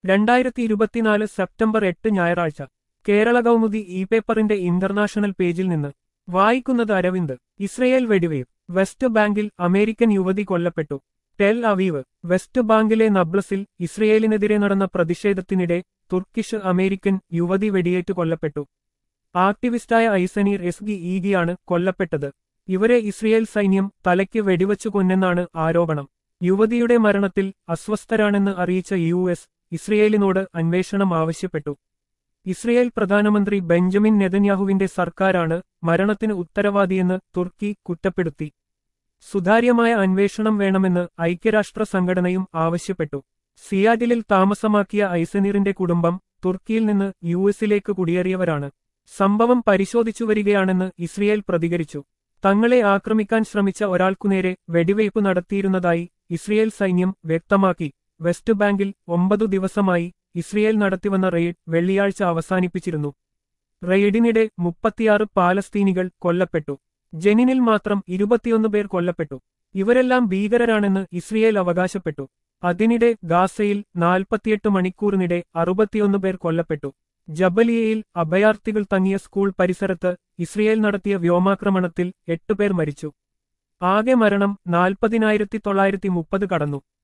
രണ്ടായിരത്തി ഇരുപത്തിനാല് സെപ്റ്റംബർ എട്ട് ഞായറാഴ്ച കേരള കൗമുദി ഇ പേപ്പറിന്റെ ഇന്റർനാഷണൽ പേജിൽ നിന്ന് വായിക്കുന്നത് അരവിന്ദ് ഇസ്രയേൽ വെടിവെയ്പ് വെസ്റ്റ് ബാങ്കിൽ അമേരിക്കൻ യുവതി കൊല്ലപ്പെട്ടു ടെൽ അവീവ് വെസ്റ്റ് ബാങ്കിലെ നബ്ലസിൽ ഇസ്രയേലിനെതിരെ നടന്ന പ്രതിഷേധത്തിനിടെ തുർക്കിഷ് അമേരിക്കൻ യുവതി വെടിയേറ്റ് കൊല്ലപ്പെട്ടു ആക്ടിവിസ്റ്റായ ഐസനീർ എസ്ഗി ഈഗിയാണ് കൊല്ലപ്പെട്ടത് ഇവരെ ഇസ്രയേൽ സൈന്യം തലയ്ക്ക് വെടിവച്ചു കൊന്നെന്നാണ് ആരോപണം യുവതിയുടെ മരണത്തിൽ അസ്വസ്ഥരാണെന്ന് അറിയിച്ച യു എസ് ഇസ്രയേലിനോട് അന്വേഷണം ആവശ്യപ്പെട്ടു ഇസ്രയേൽ പ്രധാനമന്ത്രി ബെഞ്ചമിൻ നെതന്യാഹുവിന്റെ സർക്കാരാണ് മരണത്തിന് ഉത്തരവാദിയെന്ന് തുർക്കി കുറ്റപ്പെടുത്തി സുതാര്യമായ അന്വേഷണം വേണമെന്ന് ഐക്യരാഷ്ട്ര സംഘടനയും ആവശ്യപ്പെട്ടു സിയാറ്റിലിൽ താമസമാക്കിയ ഐസനീറിന്റെ കുടുംബം തുർക്കിയിൽ നിന്ന് യു എസിലേക്ക് കുടിയേറിയവരാണ് സംഭവം പരിശോധിച്ചു വരികയാണെന്ന് ഇസ്രയേൽ പ്രതികരിച്ചു തങ്ങളെ ആക്രമിക്കാൻ ശ്രമിച്ച ഒരാൾക്കുനേരെ വെടിവയ്പ് നടത്തിയിരുന്നതായി ഇസ്രയേൽ സൈന്യം വ്യക്തമാക്കി വെസ്റ്റ് ബാങ്കിൽ ഒമ്പതു ദിവസമായി ഇസ്രയേൽ നടത്തിവന്ന റെയ്ഡ് വെള്ളിയാഴ്ച അവസാനിപ്പിച്ചിരുന്നു റെയ്ഡിനിടെ മുപ്പത്തിയാറ് പാലസ്തീനികൾ കൊല്ലപ്പെട്ടു ജെനിനിൽ മാത്രം ഇരുപത്തിയൊന്ന് പേർ കൊല്ലപ്പെട്ടു ഇവരെല്ലാം ഭീകരരാണെന്ന് ഇസ്രയേൽ അവകാശപ്പെട്ടു അതിനിടെ ഗാസയിൽ നാൽപ്പത്തിയെട്ട് മണിക്കൂറിനിടെ അറുപത്തിയൊന്ന് പേർ കൊല്ലപ്പെട്ടു ജബലിയയിൽ അഭയാർത്ഥികൾ തങ്ങിയ സ്കൂൾ പരിസരത്ത് ഇസ്രയേൽ നടത്തിയ വ്യോമാക്രമണത്തിൽ എട്ടുപേർ മരിച്ചു ആകെ മരണം നാൽപ്പതിനായിരത്തി തൊള്ളായിരത്തി മുപ്പത് കടന്നു